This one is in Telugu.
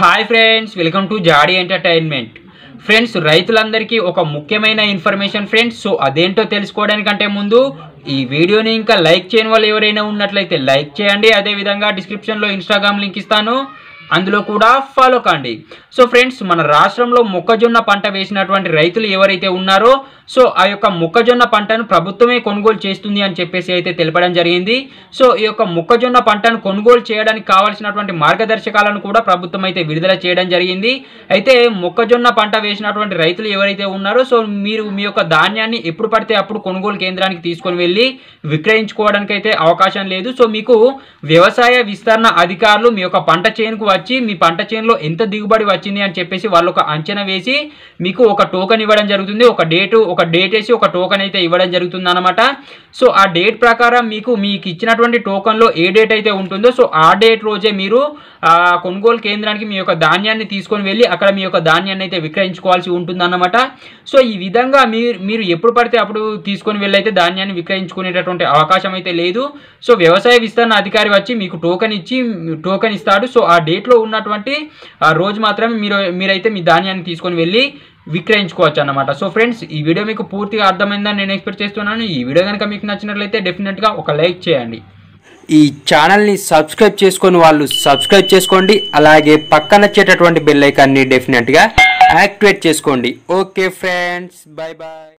హాయ్ ఫ్రెండ్స్ వెల్కమ్ టు జాడీ ఎంటర్టైన్మెంట్ ఫ్రెండ్స్ రైతులందరికీ ఒక ముఖ్యమైన ఇన్ఫర్మేషన్ ఫ్రెండ్స్ సో అదేంటో తెలుసుకోవడానికంటే ముందు ఈ వీడియోని ఇంకా లైక్ చేయని వాళ్ళు ఎవరైనా ఉన్నట్లయితే లైక్ చేయండి అదేవిధంగా డిస్క్రిప్షన్లో ఇన్స్టాగ్రామ్ లింక్ ఇస్తాను అందులో కూడా ఫాలో కాండి సో ఫ్రెండ్స్ మన రాష్ట్రంలో మొక్కజొన్న పంట వేసినటువంటి రైతులు ఎవరైతే ఉన్నారో సో ఆ యొక్క మొక్కజొన్న పంటను ప్రభుత్వమే కొనుగోలు చేస్తుంది అని చెప్పేసి అయితే తెలపడం జరిగింది సో ఈ యొక్క మొక్కజొన్న పంటను కొనుగోలు చేయడానికి కావాల్సినటువంటి మార్గదర్శకాలను కూడా ప్రభుత్వం అయితే విడుదల చేయడం జరిగింది అయితే మొక్కజొన్న పంట వేసినటువంటి రైతులు ఎవరైతే ఉన్నారో సో మీరు మీ యొక్క ధాన్యాన్ని ఎప్పుడు పడితే అప్పుడు కొనుగోలు కేంద్రానికి తీసుకొని వెళ్ళి విక్రయించుకోవడానికి అయితే అవకాశం లేదు సో మీకు వ్యవసాయ విస్తరణ అధికారులు మీ యొక్క పంట చేనుకు వచ్చి మీ పంట చేనులో ఎంత దిగుబడి వచ్చింది అని చెప్పేసి వాళ్ళు ఒక అంచనా వేసి మీకు ఒక టోకెన్ ఇవ్వడం జరుగుతుంది ఒక డేటు ఒక డేట్ వేసి ఒక టోకెన్ అయితే ఇవ్వడం జరుగుతుంది అనమాట సో ఆ డేట్ ప్రకారం మీకు మీకు ఇచ్చినటువంటి టోకన్లో ఏ డేట్ అయితే ఉంటుందో సో ఆ డేట్ రోజే మీరు ఆ కొనుగోలు కేంద్రానికి మీ యొక్క ధాన్యాన్ని తీసుకొని వెళ్ళి అక్కడ మీ యొక్క ధాన్యాన్ని అయితే విక్రయించుకోవాల్సి ఉంటుందన్నమాట సో ఈ విధంగా మీరు మీరు ఎప్పుడు పడితే అప్పుడు తీసుకొని వెళ్ళి అయితే ధాన్యాన్ని విక్రయించుకునేటటువంటి అవకాశం అయితే లేదు సో వ్యవసాయ విస్తరణ అధికారి వచ్చి మీకు టోకెన్ ఇచ్చి టోకెన్ ఇస్తాడు సో ఆ డేట్లో ఉన్నటువంటి ఆ రోజు మాత్రమే మీరు మీరైతే మీ ధాన్యాన్ని తీసుకొని వెళ్ళి విక్రయించుకోవచ్చు అన్నమాట సో ఫ్రెండ్స్ ఈ వీడియో మీకు పూర్తిగా అర్థమైందని నేను ఎక్స్పెక్ట్ చేస్తున్నాను ఈ వీడియో కనుక మీకు నచ్చినట్లయితే డెఫినెట్గా ఒక లైక్ చేయండి ఈ ఛానల్ని సబ్స్క్రైబ్ చేసుకొని వాళ్ళు సబ్స్క్రైబ్ చేసుకోండి అలాగే పక్కన వచ్చేటటువంటి బెల్ ఐకాన్ని డెఫినెట్గా యాక్టివేట్ చేసుకోండి ఓకే ఫ్రెండ్స్ బాయ్ బాయ్